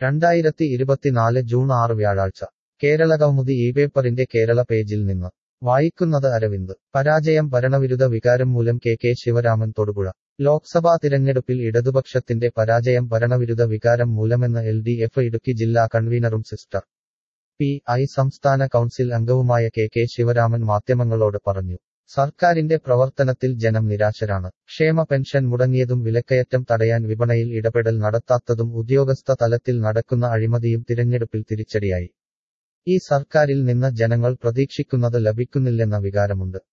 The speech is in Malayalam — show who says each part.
Speaker 1: രണ്ടായിരത്തി ഇരുപത്തിനാല് ജൂൺ ആറ് വ്യാഴാഴ്ച കേരളകൗമുദി ഈ പേപ്പറിന്റെ കേരള പേജിൽ നിന്ന് വായിക്കുന്നത് അരവിന്ദ് പരാജയം ഭരണവിരുദ്ധ വികാരം മൂലം കെ കെ ശിവരാമൻ തൊടുപുഴ ലോക്സഭാ തിരഞ്ഞെടുപ്പിൽ ഇടതുപക്ഷത്തിന്റെ പരാജയം ഭരണവിരുദ്ധ വികാരം മൂലമെന്ന് എൽ ഡി എഫ് ഇടുക്കി ജില്ലാ കൺവീനറും സിസ്റ്റർ പി ഐ സംസ്ഥാന കൗൺസിൽ അംഗവുമായ കെ കെ ശിവരാമൻ മാധ്യമങ്ങളോട് പറഞ്ഞു സർക്കാരിന്റെ പ്രവർത്തനത്തിൽ ജനം നിരാശരാണ് ക്ഷേമ പെൻഷൻ മുടങ്ങിയതും വിലക്കയറ്റം തടയാൻ വിപണയിൽ ഇടപെടൽ നടത്താത്തതും ഉദ്യോഗസ്ഥ തലത്തിൽ നടക്കുന്ന അഴിമതിയും തിരഞ്ഞെടുപ്പിൽ തിരിച്ചടിയായി ഈ സർക്കാരിൽ നിന്ന് ജനങ്ങൾ പ്രതീക്ഷിക്കുന്നത് ലഭിക്കുന്നില്ലെന്ന വികാരമുണ്ട്